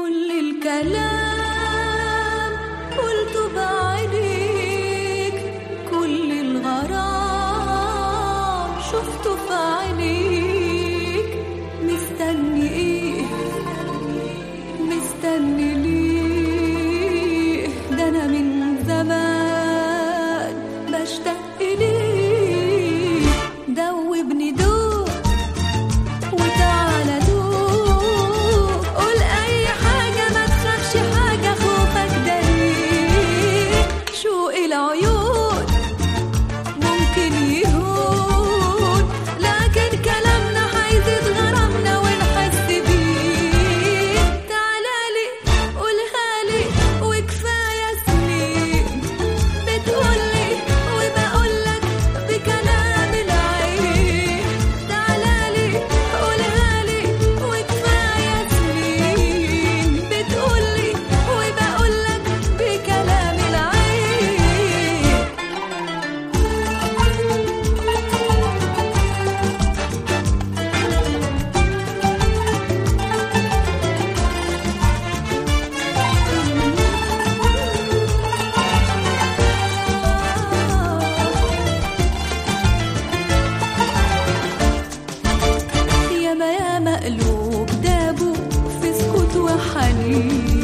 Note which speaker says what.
Speaker 1: كل الكلام قلته بعينيك كل الغرام شفته في عينيك مستني ايه مستني ليه ده انا من زمان بشتاق ليه دوبني دوب وتعالى دوب قول اي حاجة ما تخافش حاجة خوفك ده ليه شوق العيون ممكن يهون لكن كلامنا هيزيد غرامنا ونحس بيه تعالى لي قولها لي وكفاية سنين بتقولي وبقولك بكلام العين تعالى لي قولها لي وكفاية سنين بتقولي وبقولك بكلام العين ياما ياما قلوب دابوا في سكوت وحنين